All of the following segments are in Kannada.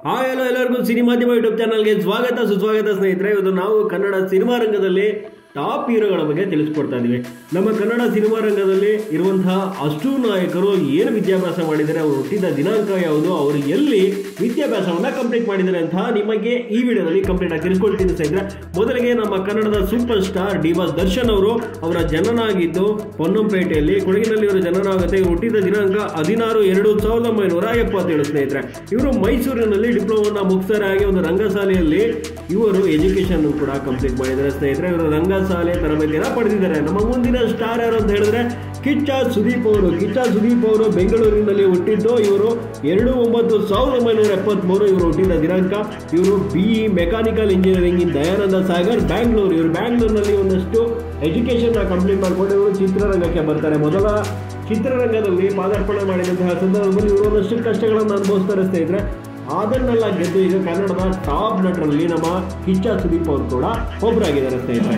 ಹಾಯ್ ಹಲೋ ಎಲ್ಲರಿಗೂ ಸಿನಿಮಾ ಮಾಧ್ಯಮ ಯೂಟ್ಯೂಬ್ ಚಾನಲ್ಗೆ ಸ್ವಾಗತ ಸುಸ್ವಾಗತ ಸ್ನೇಹಿತರೆ ಇವತ್ತು ನಾವು ಕನ್ನಡ ಸಿನಿಮಾ ರಂಗದಲ್ಲಿ ಟಾಪ್ ಹೀರೋಗಳ ಬಗ್ಗೆ ತಿಳಿಸ್ಕೊಡ್ತಾ ಇದ್ದೀವಿ ನಮ್ಮ ಕನ್ನಡ ಸಿನಿಮಾ ರಂಗದಲ್ಲಿ ಇರುವಂತಹ ಅಷ್ಟು ನಾಯಕರು ಏನು ವಿದ್ಯಾಭ್ಯಾಸ ಮಾಡಿದ್ದಾರೆ ಅವರು ಹುಟ್ಟಿದ ದಿನಾಂಕ ಯಾವುದು ಅವರು ಎಲ್ಲಿ ವಿದ್ಯಾಭ್ಯಾಸವನ್ನ ಕಂಪ್ಲೀಟ್ ಮಾಡಿದ್ದಾರೆ ಅಂತ ನಿಮಗೆ ಈ ವಿಡಿಯೋದಲ್ಲಿ ಕಂಪ್ಲೀಟ್ ಆಗಿ ತಿಳಿಸ್ಕೊಳ್ತೀನಿ ಸ್ನೇಹಿತರೆ ಮೊದಲಿಗೆ ನಮ್ಮ ಕನ್ನಡದ super star D boss Darshan ಅವರು ಅವರ ಜನನಾಗಿದ್ದು ಪೊನ್ನಂಪೇಟೆಯಲ್ಲಿ ಕೊಡಗಿನಲ್ಲಿ ಇವರ ಜನನಾಗುತ್ತೆ ಇವರು ಹುಟ್ಟಿದ ದಿನಾಂಕ ಹದಿನಾರು ಎರಡು ಸಾವಿರದ ಒಂಬೈನೂರ ಎಪ್ಪತ್ತೇಳು ಸ್ನೇಹಿತರೆ ಇವರು ಮೈಸೂರಿನಲ್ಲಿ ಡಿಪ್ಲೊಮಾನ ಮುಕ್ತಾರೆ ಆಗಿ ಒಂದು ರಂಗಶಾಲೆಯಲ್ಲಿ ಇವರು ಎಜುಕೇಶನ್ ಕೂಡ ಕಂಪ್ಲೀಟ್ ಮಾಡಿದ್ದಾರೆ ಸ್ನೇಹಿತರೆ ಇವರು ರಂಗಶಾಲೆ ತರಬೇತಿಯನ್ನು ಪಡೆದಿದ್ದಾರೆ ನಮ್ಮ ಮುಂದಿನ ಸ್ಟಾರ್ ಯಾರು ಅಂತ ಹೇಳಿದ್ರೆ ಕಿಚ್ಚ ಸುದೀಪ್ ಅವರು ಕಿಚ್ಚ ಸುದೀಪ್ ಅವರು ಬೆಂಗಳೂರಿನಲ್ಲಿ ಹುಟ್ಟಿದ್ದು ಇವರು ಎರಡು ಒಂಬತ್ತು ಸಾವಿರದ ಒಂಬೈನೂರ ಎಪ್ಪತ್ತ್ಮೂರು ಇವರು ಹುಟ್ಟಿದ ದಿನಾಂಕ ಇವರು B E mechanical engineering in Dayananda Sagar Bangalore ಇವರು ಬ್ಯಾಂಗ್ಳೂರಿನಲ್ಲಿ ಒಂದಷ್ಟು ಎಜುಕೇಷನ್ ಕಂಪ್ಲೀಟ್ ಮಾಡಿಕೊಂಡು ಇವರು ಚಿತ್ರರಂಗಕ್ಕೆ ಬರ್ತಾರೆ ಮೊದಲ ಚಿತ್ರರಂಗದಲ್ಲಿ ಪಾದಾರ್ಪಣೆ ಮಾಡಿದಂತಹ ಸಂದರ್ಭದಲ್ಲಿ ಇವರು ಒಂದಷ್ಟು ಕಷ್ಟಗಳನ್ನು ಅನುಭವಿಸ್ತಾರೆ ಸ್ನೇಹಿತರೆ ಅದನ್ನೆಲ್ಲ ಗೆದ್ದು ಈಗ ಕನ್ನಡದ ಟಾಪ್ ನಟರಲ್ಲಿ ನಮ್ಮ ಕಿಚ್ಚ ಸುದೀಪ್ ಅವರು ಕೂಡ ಒಬ್ಬರಾಗಿದ್ದಾರೆ ಸ್ನೇಹಿತರೆ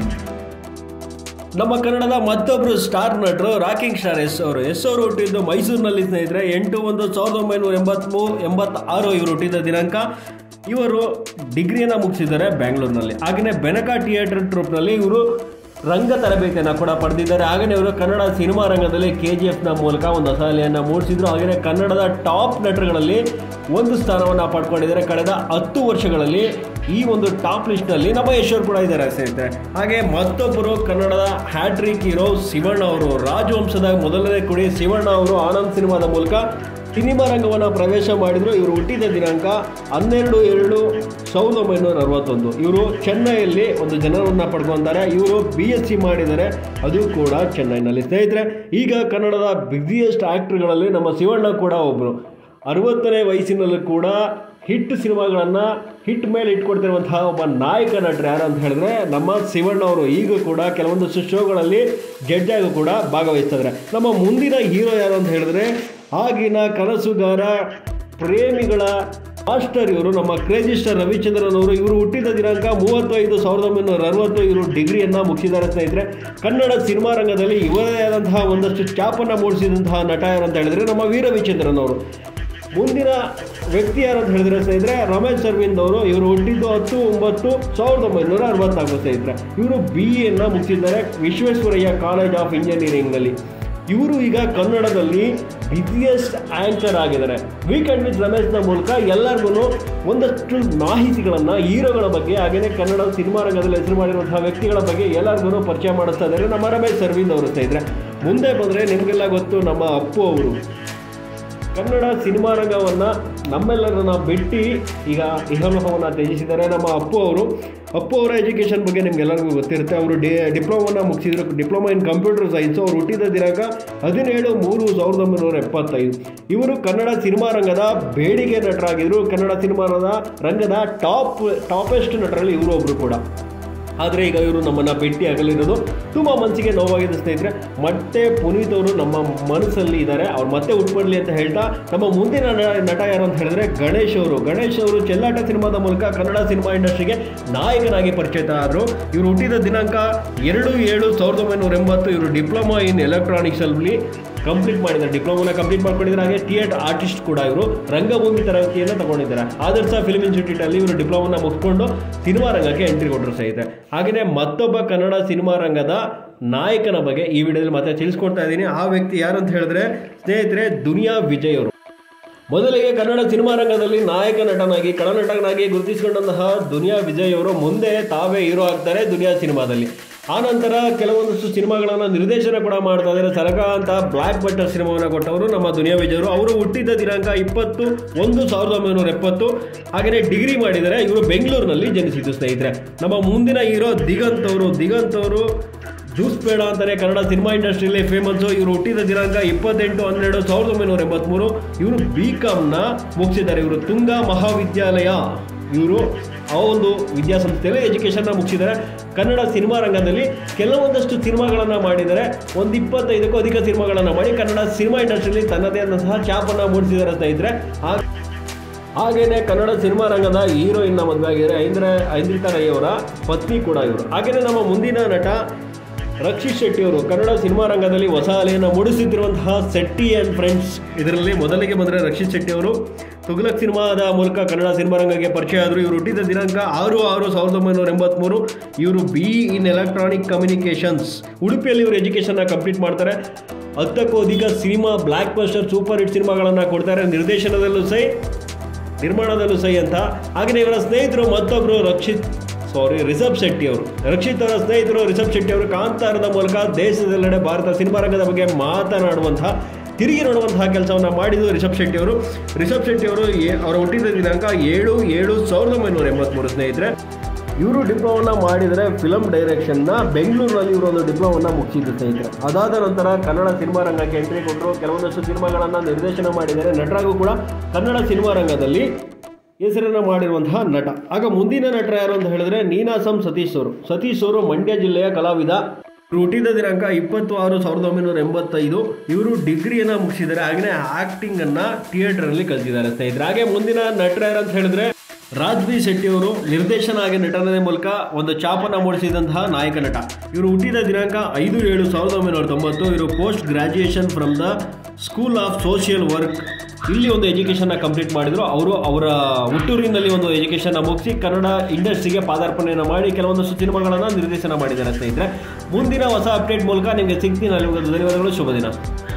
ನಮ್ಮ ಕನ್ನಡದ ಮತ್ತೊಬ್ಬರು ಸ್ಟಾರ್ ನಟರು ರಾಕಿಂಗ್ ಸ್ಟಾರ್ ಎಸ್ ಅವರು ಎಸ್ ಅವರು ಹುಟ್ಟಿದ್ದು ಮೈಸೂರಿನಲ್ಲಿ ಸ್ನೇಹಿತರೆ ಎಂಟು ಒಂದು ಸಾವಿರದ ಒಂಬೈನೂರ ಎಂಬತ್ಮೂ ಎಂಬತ್ತಾರು ಇವರು ಹುಟ್ಟಿದ ದಿನಾಂಕ ಇವರು ಡಿಗ್ರಿಯನ್ನು ಮುಗಿಸಿದ್ದಾರೆ ಬ್ಯಾಂಗ್ಳೂರಿನಲ್ಲಿ ಹಾಗೆಯೇ ಬೆನಕ ಥಿಯೇಟರ್ ಟ್ರೂಪ್ನಲ್ಲಿ ಇವರು ರಂಗ ತರಬೇತಿಯನ್ನು ಕೂಡ ಪಡೆದಿದ್ದಾರೆ ಹಾಗೆಯೇ ಇವರು ಕನ್ನಡ ಸಿನಿಮಾ ರಂಗದಲ್ಲಿ ಕೆ ಜಿ ಎಫ್ನ ಮೂಲಕ ಒಂದು ಅಸಹಲೆಯನ್ನು ಮೂಡಿಸಿದ್ರು ಹಾಗೆಯೇ ಕನ್ನಡದ ಟಾಪ್ ನಟರುಗಳಲ್ಲಿ ಒಂದು ಸ್ಥಾನವನ್ನು ಪಡ್ಕೊಂಡಿದ್ದಾರೆ ಕಳೆದ ಹತ್ತು ವರ್ಷಗಳಲ್ಲಿ ಈ ಒಂದು ಟಾಪ್ ಲಿಸ್ಟ್ನಲ್ಲಿ ನಮ್ಮ ಯಶೋರ್ ಕೂಡ ಇದ್ದಾರೆ ಸ್ನೇಹಿತರೆ ಹಾಗೆ ಮತ್ತೊಬ್ಬರು ಕನ್ನಡದ ಹ್ಯಾಟ್ರಿಕ್ ಹೀರೋ ಶಿವಣ್ಣ ಅವರು ರಾಜವಂಶದ ಮೊದಲನೇ ಕುಡಿ ಶಿವಣ್ಣ ಅವರು ಆನಂದ್ ಸಿನಿಮಾದ ಮೂಲಕ ಸಿನಿಮಾ ರಂಗವನ್ನು ಪ್ರವೇಶ ಮಾಡಿದ್ರು ಇವರು ಹುಟ್ಟಿದ ದಿನಾಂಕ ಹನ್ನೆರಡು ಎರಡು ಸಾವಿರದ ಒಂಬೈನೂರ ಅರವತ್ತೊಂದು ಇವರು ಚೆನ್ನೈಯಲ್ಲಿ ಒಂದು ಜನರನ್ನು ಪಡ್ಕೊತಾರೆ ಇವರು ಬಿ ಎಸ್ ಸಿ ಮಾಡಿದ್ದಾರೆ ಅದು ಕೂಡ ಚೆನ್ನೈನಲ್ಲಿ ಸ್ನೇಹಿತರೆ ಈಗ ಕನ್ನಡದ ಬಿಸಿಯೆಸ್ಟ್ ಆ್ಯಕ್ಟ್ರ್ಗಳಲ್ಲಿ ನಮ್ಮ ಶಿವಣ್ಣ ಕೂಡ ಒಬ್ಬರು ಅರವತ್ತನೇ ವಯಸ್ಸಿನಲ್ಲೂ ಕೂಡ ಹಿಟ್ ಸಿನಿಮಾಗಳನ್ನು ಹಿಟ್ ಮೇಲೆ ಇಟ್ಕೊಡ್ತಿರುವಂತಹ ಒಬ್ಬ ನಾಯಕ ನಟರು ಯಾರು ಅಂತ ಹೇಳಿದ್ರೆ ನಮ್ಮ ಶಿವಣ್ಣ ಅವರು ಈಗ ಕೂಡ ಕೆಲವೊಂದಷ್ಟು ಶೋಗಳಲ್ಲಿ ಜಡ್ಜ್ ಆಗಿ ಕೂಡ ಭಾಗವಹಿಸ್ತಿದ್ದಾರೆ ನಮ್ಮ ಮುಂದಿನ ಹೀರೋ ಯಾರು ಅಂತ ಹೇಳಿದ್ರೆ ಆಗಿನ ಕನಸುಗಾರ ಪ್ರೇಮಿಗಳ ಮಾಸ್ಟರ್ ಇವರು ನಮ್ಮ ಕ್ರೇಜಿ ಸ್ಟಾರ್ ರವಿಚಂದ್ರನ್ ಅವರು ಇವರು ಹುಟ್ಟಿದ ದಿನಾಂಕ ಮೂವತ್ತೈದು ಸಾವಿರದ ಒಂಬೈನೂರ ಅರವತ್ತು ಇವರು ಡಿಗ್ರಿಯನ್ನು ಮುಗಿಸಿದ್ದಾರೆ ಸ್ನೇಹಿತರೆ ಕನ್ನಡ ಸಿನಿಮಾ ರಂಗದಲ್ಲಿ ಇವರದೇ ಆದಂತಹ ಒಂದಷ್ಟು ಚಾಪನ್ನು ಮೂಡಿಸಿದಂತಹ ನಟ ಯಾರು ಅಂತ ಹೇಳಿದ್ರೆ ನಮ್ಮ ವೀರ ವಿಚಂದ್ರನ್ ಅವರು ಮುಂದಿನ ವ್ಯಕ್ತಿ ಯಾರು ಅಂತ ಹೇಳಿದ್ರೆ ಸ್ನೇಹಿತರೆ ರಮೇಶ್ ಅರವಿಂದ್ ಅವರು ಇವರು ಹುಟ್ಟಿದ್ದು ಹತ್ತು ಒಂಬತ್ತು ಸಾವಿರದ ಒಂಬೈನೂರ ಅರವತ್ನಾಲ್ಕು ಸ್ನೇಹಿತರೆ ಇವರು ಬಿ ಎನ್ನ ಮುಗಿಸಿದ್ದಾರೆ ವಿಶ್ವೇಶ್ವರಯ್ಯ ಕಾಲೇಜ್ ಆಫ್ ಇಂಜಿನಿಯರಿಂಗ್ನಲ್ಲಿ ಇವರು ಈಗ ಕನ್ನಡದಲ್ಲಿ ಬಿಸಿಯೆಸ್ಟ್ ಆಂಕರ್ ಆಗಿದ್ದಾರೆ ವೀಕೆಂಡ್ ವಿತ್ ರಮೇಶ್ನ ಮೂಲಕ ಎಲ್ಲರಿಗೂ ಒಂದಷ್ಟು ಮಾಹಿತಿಗಳನ್ನು ಹೀರೋಗಳ ಬಗ್ಗೆ ಹಾಗೆಯೇ ಕನ್ನಡ ಸಿನಿಮಾ ರಂಗದಲ್ಲಿ ಹೆಸರು ಮಾಡಿರುವಂತಹ ವ್ಯಕ್ತಿಗಳ ಬಗ್ಗೆ ಎಲ್ಲರಿಗೂ ಪರಿಚಯ ಮಾಡಿಸ್ತಾ ಇದ್ದಾರೆ ನಮ್ಮ ರಮೇಶ್ ಅರವಿಂದ್ ಅವರು ಸ್ನೇಹಿತರೆ ಮುಂದೆ ಬಂದರೆ ನಿಮಗೆಲ್ಲ ಗೊತ್ತು ನಮ್ಮ ಅಪ್ಪು ಅವರು ಕನ್ನಡ ಸಿನಿಮಾ ರಂಗವನ್ನು ನಮ್ಮೆಲ್ಲರನ್ನ ಬಿಟ್ಟು ಈಗ ಇಹಲೋಹವನ್ನು ತ್ಯಜಿಸಿದ್ದಾರೆ ನಮ್ಮ ಅಪ್ಪು ಅವರು ಅಪ್ಪು ಅವರ ಎಜುಕೇಷನ್ ಬಗ್ಗೆ ನಿಮ್ಗೆಲ್ಲರಿಗೂ ಗೊತ್ತಿರುತ್ತೆ ಅವರು ಡಿ ಡಿಪ್ಲೊಮಾನ ಮುಗಿಸಿದ್ರು ಡಿಪ್ಲೊಮಾ ಇನ್ ಕಂಪ್ಯೂಟರ್ ಸೈನ್ಸು ಅವರು ಹುಟ್ಟಿದ ದಿನಾಂಕ ಹದಿನೇಳು ಮೂರು ಸಾವಿರದ ಒಂಬೈನೂರ ಎಪ್ಪತ್ತೈದು ಇವರು ಕನ್ನಡ ಸಿನಿಮಾ ರಂಗದ ಬೇಡಿಕೆ ನಟರಾಗಿದ್ದರು ಕನ್ನಡ ಸಿನಿಮಾ ರಂಗದ ಟಾಪ್ ಟಾಪೆಸ್ಟ್ ನಟರಲ್ಲಿ ಇವರು ಒಬ್ಬರು ಕೂಡ ಆದರೆ ಈಗ ಇವರು ನಮ್ಮನ್ನು ಭೇಟಿ ಆಗಲಿರೋದು ತುಂಬ ಮನಸ್ಸಿಗೆ ನೋವಾಗಿದೆ ಸ್ನೇಹಿತರೆ ಮತ್ತೆ ಪುನೀತ್ ಅವರು ನಮ್ಮ ಮನಸ್ಸಲ್ಲಿ ಇದ್ದಾರೆ ಅವ್ರು ಮತ್ತೆ ಉಟ್ಕೊಡ್ಲಿ ಅಂತ ಹೇಳ್ತಾ ನಮ್ಮ ಮುಂದಿನ ನ- ನಟ ಯಾರು ಅಂತ ಹೇಳಿದ್ರೆ ಗಣೇಶ್ ಅವರು ಗಣೇಶ್ ಅವರು ಚೆಲ್ಲಾಟ ಸಿನಿಮಾದ ಮೂಲಕ ಕನ್ನಡ ಸಿನಿಮಾ ಇಂಡಸ್ಟ್ರಿಗೆ ನಾಯಕನಾಗಿ ಪರಿಚಯಿತ ಆದರು ಇವರು ಹುಟ್ಟಿದ ದಿನಾಂಕ ಎರಡು ಏಳು ಸಾವಿರದ ಒಂಬೈನೂರ ಎಂಬತ್ತು ಇವರು ಡಿಪ್ಲೊಮಾ ಇನ್ ಎಲೆಕ್ಟ್ರಾನಿಕ್ಸಲ್ಲಿ ಕಂಪ್ಲೀಟ್ ಮಾಡಿದ್ದಾರೆ ಡಿಪ್ಲೊಮಾನ ಕಂಪ್ಲೀಟ್ ಮಾಡ್ಕೊಂಡಿದ್ದಾರೆ ಹಾಗೆ ಥಿಯೇಟರ್ ಆರ್ಟಿಸ್ಟ್ ಕೂಡ ಇವರು ರಂಗಭೂಮಿ ತರಗತಿಯನ್ನು ತಗೊಂಡಿದ್ದಾರೆ ಆದರ್ಶ ಫಿಲ್ಮ್ ಇನ್ಸ್ಟಿಟ್ಯೂಟ್ ಅಲ್ಲಿ ಇವರು ಡಿಪ್ಲೊಮಾನ ಮುಗಿಸ್ಕೊಂಡು ಸಿನಿಮಾ ರಂಗಕ್ಕೆ ಎಂಟ್ರಿ ಕೊಟ್ಟರು ಸಹಿತ ಹಾಗೆಯೇ ಮತ್ತೊಬ್ಬ ಕನ್ನಡ ಸಿನಿಮಾ ರಂಗದ ನಾಯಕನ ಬಗ್ಗೆ ಈ ವಿಡಿಯೋದಲ್ಲಿ ಮತ್ತೆ ತಿಳಿಸ್ಕೊಡ್ತಾ ಇದ್ದೀನಿ ಆ ವ್ಯಕ್ತಿ ಯಾರು ಅಂತ ಹೇಳಿದ್ರೆ ಸ್ನೇಹಿತರೆ ದುನಿಯಾ ವಿಜಯ್ ಅವರು ಮೊದಲಿಗೆ ಕನ್ನಡ ಸಿನಿಮಾ ರಂಗದಲ್ಲಿ ನಾಯಕ ನಟನಾಗಿ ಕಳನಟನಾಗಿ ಗುರುತಿಸಿಕೊಂಡಂತಹ ದುನಿಯಾ ವಿಜಯ್ ಅವರು ಮುಂದೆ ತಾವೇ ಹೀರೋ ಆಗ್ತಾರೆ ದುನಿಯಾ ಸಿನಿಮಾದಲ್ಲಿ ಆನಂತರ ಕೆಲವೊಂದಷ್ಟು ಸಿನಿಮಾಗಳನ್ನು ನಿರ್ದೇಶನ ಕೂಡ ಮಾಡ್ತಾ ಇದ್ದಾರೆ ಸರಗ ಅಂತ ಬ್ಲ್ಯಾಕ್ ಬಟರ್ ಸಿನಿಮಾವನ್ನು ಕೊಟ್ಟವರು ನಮ್ಮ ದುನಿಯಾ ವಿಜಯ್ ಅವರು ಅವರು ಹುಟ್ಟಿದ ದಿನಾಂಕ ಇಪ್ಪತ್ತು ಒಂದು ಸಾವಿರದ ಒಂಬೈನೂರ ಎಪ್ಪತ್ತು ಹಾಗೆಯೇ ಡಿಗ್ರಿ ಮಾಡಿದರೆ ಇವರು ಬೆಂಗಳೂರಿನಲ್ಲಿ ಜನಿಸಿದ್ದು ಸ್ನೇಹಿತರೆ ನಮ್ಮ ಮುಂದಿನ ಹೀರೋ ದಿಗಂತ್ ಅವರು ದಿಗಂತ್ ಅವರು ಜ್ಯೂಸ್ ಬೇಡ ಅಂತಾನೆ ಕನ್ನಡ ಸಿನಿಮಾ ಇಂಡಸ್ಟ್ರಿಯಲ್ಲಿ ಫೇಮಸ್ಸು ಇವರು ಹುಟ್ಟಿದ ದಿನಾಂಕ ಇಪ್ಪತ್ತೆಂಟು ಹನ್ನೆರಡು ಸಾವಿರದ ಒಂಬೈನೂರ ಎಂಬತ್ಮೂರು ಇವರು ಬಿ ಕಾಮ್ನ ಮುಗಿಸಿದ್ದಾರೆ ಇವರು ತುಂಗ ಮಹಾವಿದ್ಯಾಲಯ ಇವರು ಆ ಒಂದು ವಿದ್ಯಾಸಂಸ್ಥೆಯಲ್ಲಿ ಎಜುಕೇಷನ್ನ ಮುಗಿಸಿದ್ದಾರೆ ಕನ್ನಡ ಸಿನಿಮಾ ರಂಗದಲ್ಲಿ ಕೆಲವೊಂದಷ್ಟು ಸಿನಿಮಾಗಳನ್ನು ಮಾಡಿದ್ದಾರೆ ಒಂದು ಇಪ್ಪತ್ತೈದಕ್ಕೂ ಅಧಿಕ ಸಿನಿಮಾಗಳನ್ನು ಮಾಡಿ ಕನ್ನಡ ಸಿನಿಮಾ ಇಂಡಸ್ಟ್ರಿಯಲ್ಲಿ ತನ್ನದೇ ಆದಂತಹ ಛಾಪನ್ನು ಮೂಡಿಸಿದ್ದಾರೆ ಸ್ನೇಹಿತರೆ ಆ ಹಾಗೇನೆ ಕನ್ನಡ ಸಿನಿಮಾ ರಂಗದ ಹೀರೋಯಿನ್ನ ಮದುವೆ ಆಗಿದ್ದಾರೆ ಐಂದ್ರ ಐಂದ್ರಿತಾ ರೈ ಅವರ ಪತ್ನಿ ಕೂಡ ಇವರು ಹಾಗೇನೆ ನಮ್ಮ ಮುಂದಿನ ನಟ ರಕ್ಷಿತ್ ಶೆಟ್ಟಿ ಅವರು ಕನ್ನಡ ಸಿನಿಮಾ ರಂಗದಲ್ಲಿ ಹೊಸ ಅಲೆಯನ್ನು ಮೂಡಿಸುತ್ತಿರುವಂತಹ ಶೆಟ್ಟಿ ಆ್ಯಂಡ್ ಫ್ರೆಂಡ್ಸ್ ಇದರಲ್ಲಿ ಮೊದಲಿಗೆ ಬಂದರೆ ರಕ್ಷಿತ್ ಶೆಟ್ಟಿ ಅವರು ತುಗ್ಲಕ್ ಸಿನಿಮಾದ ಮೂಲಕ ಕನ್ನಡ ಸಿನಿಮಾ ರಂಗಕ್ಕೆ ಪರಿಚಯ ಆದರು ಇವರು ಹುಟ್ಟಿದ ದಿನಾಂಕ ಆರು ಆರು ಸಾವಿರದ ಒಂಬೈನೂರ ಎಂಬತ್ಮೂರು ಇವರು ಬಿ ಇನ್ ಎಲೆಕ್ಟ್ರಾನಿಕ್ ಕಮ್ಯುನಿಕೇಷನ್ಸ್ ಉಡುಪಿಯಲ್ಲಿ ಇವರು ಎಜುಕೇಷನ್ನ ಕಂಪ್ಲೀಟ್ ಮಾಡ್ತಾರೆ ಹತ್ತಕ್ಕೂ ಅಧಿಕ cinema blockbuster super hit ಸಿನಿಮಾಗಳನ್ನು ಕೊಡ್ತಾರೆ ನಿರ್ದೇಶನದಲ್ಲೂ ಸೈ ನಿರ್ಮಾಣದಲ್ಲೂ ಸೈ ಅಂತ ಹಾಗೆಯೇ ಇವರ ಸ್ನೇಹಿತರು ಮತ್ತೊಬ್ಬರು ರಕ್ಷಿತ್ ಸಾರಿ ರಿಷಬ್ ಶೆಟ್ಟಿ ಅವರು ರಕ್ಷಿತ್ ಅವರ ಸ್ನೇಹಿತರು ರಿಷಬ್ ಶೆಟ್ಟಿ ಅವರು ಕಾಂತಾರದ ಮೂಲಕ ದೇಶದೆಲ್ಲೆಡೆ ಭಾರತ ಸಿನಿಮಾ ರಂಗದ ಬಗ್ಗೆ ಮಾತನಾಡುವಂತಹ ತಿರುಗಿ ನೋಡುವಂತಹ ಕೆಲಸವನ್ನು ಮಾಡಿದ್ದು ರಿಷಬ್ ಶೆಟ್ಟಿ ಅವರು ರಿಷಬ್ ಶೆಟ್ಟಿ ಅವರು ಏ- ಅವರ ಹುಟ್ಟಿದ ದಿನಾಂಕ ಏಳು ಏಳು ಸಾವಿರದ ಒಂಬೈನೂರ ಎಂಬತ್ಮೂರು ಸ್ನೇಹಿತರೆ ಇವರು ಡಿಪ್ಲೊಮನ್ನ ಮಾಡಿದರೆ ಫಿಲಮ್ ಡೈರೆಕ್ಷನ್ನ ಬೆಂಗಳೂರಿನಲ್ಲಿ ಇವರು ಒಂದು ಡಿಪ್ಲೊಮನ್ನ ಮುಗಿಸಿದ್ದು ಸ್ನೇಹಿತರೆ ಅದಾದ ನಂತರ ಕನ್ನಡ ಸಿನಿಮಾ ರಂಗಕ್ಕೆ ಎಂಟ್ರಿ ಕೊಟ್ಟರು ಕೆಲವೊಂದಷ್ಟು ಸಿನಿಮಾಗಳನ್ನು ನಿರ್ದೇಶನ ಮಾಡಿದ್ದಾರೆ ನಟರಾಗೂ ಕೂಡ ಕನ್ನಡ ಸಿನಿಮಾ ರಂಗದಲ್ಲಿ ಹೆಸರನ್ನು ಮಾಡಿರುವಂತಹ ನಟ ಆಗ ಮುಂದಿನ ನಟರ ಯಾರು ಅಂತ ಹೇಳಿದ್ರೆ ನೀನಾಸಂ ಸತೀಶ್ ಅವರು ಸತೀಶ್ ಅವರು ಮಂಡ್ಯ ಜಿಲ್ಲೆಯ ಕಲಾವಿದ ಇವರು ಹುಟ್ಟಿದ ದಿನಾಂಕ ಇಪ್ಪತ್ತು ಆರು ಸಾವಿರದ ಒಂಬೈನೂರ ಎಂಬತ್ತೈದು ಇವರು ಡಿಗ್ರಿಯನ್ನು ಮುಗಿಸಿದ್ದಾರೆ ಹಾಗೆಯೇ ಆ್ಯಕ್ಟಿಂಗನ್ನು ಥಿಯೇಟರಲ್ಲಿ ಕಲಿತಿದ್ದಾರೆ ಸ್ನೇಹಿತರೆ ಹಾಗೆ ಮುಂದಿನ ನಟರ ಯಾರು ಅಂತ ಹೇಳಿದ್ರೆ ರಾಜ್ಬಿ ಶೆಟ್ಟಿ ಅವರು ನಿರ್ದೇಶನ ಹಾಗೆ ನಟನೆ ಮೂಲಕ ಒಂದು ಚಾಪನ್ನ ಮೂಡಿಸಿದಂತಹ ನಾಯಕ ನಟ ಇವರು ಹುಟ್ಟಿದ ದಿನಾಂಕ ಐದು ಏಳು ಸಾವಿರದ ಒಂಬೈನೂರ ತೊಂಬತ್ತು ಇವರು post graduation from the school of social work ಇಲ್ಲಿ ಒಂದು ಎಜುಕೇಷನ್ನ ಕಂಪ್ಲೀಟ್ ಮಾಡಿದ್ರು ಅವರು ಅವರ ಹುಟ್ಟೂರಿನಲ್ಲಿ ಒಂದು ಎಜುಕೇಷನ್ನ ಮುಗಿಸಿ ಕನ್ನಡ ಇಂಡಸ್ಟ್ರಿಗೆ ಪಾದಾರ್ಪಣೆಯನ್ನು ಮಾಡಿ ಕೆಲವೊಂದಷ್ಟು ಸಿನಿಮಾಗಳನ್ನು ನಿರ್ದೇಶನ ಮಾಡಿದ್ದಾರೆ ಸ್ನೇಹಿತರೆ ಮುಂದಿನ ಹೊಸ ಅಪ್ಡೇಟ್ ಮೂಲಕ ನಿಮಗೆ ಸಿಗ್ತೀನಿ ಅಲ್ಲಿ ಧನ್ಯವಾದಗಳು ಶುಭ ದಿನ